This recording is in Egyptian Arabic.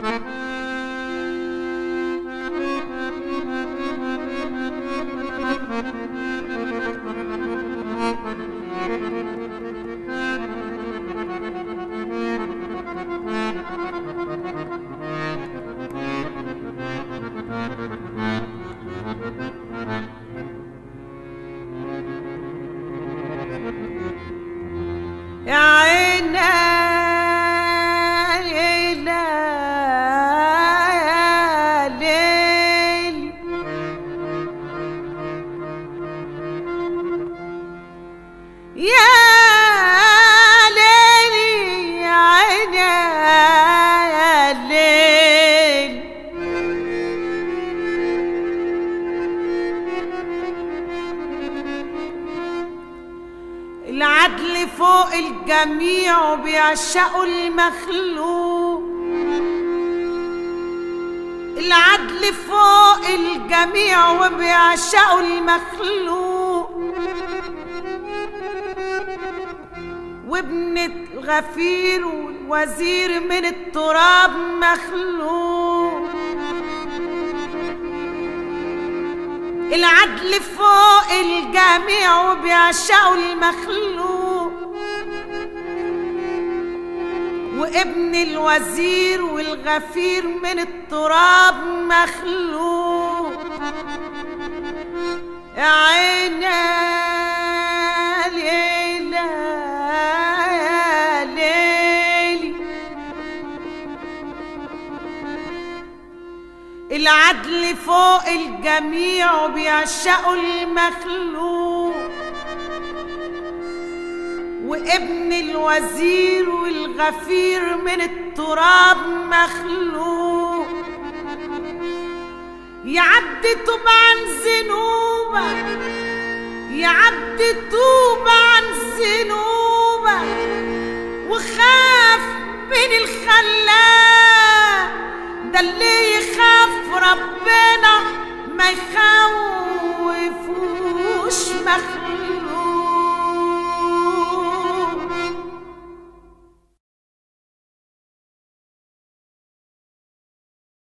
يا عيني ليلى يا ليل يا ليلي يا عيني يا ليل العدل فوق الجميع وبيعشقوا المخلوق العدل فوق الجميع وبيعشقوا المخلوق وابنة الغفير والوزير من التراب مخلوق العدل فوق الجميع وبيعشقوا المخلوق وابن الوزير والغفير من التراب مخلوق يا عيني ليلى يا ليلي العدل فوق الجميع وبيعشقوا المخلوق وابن الوزير والغفير من التراب مخلوق يا عبد توب عن ذنوبك يا عبد توب عن ذنوبك وخاف من الخلاق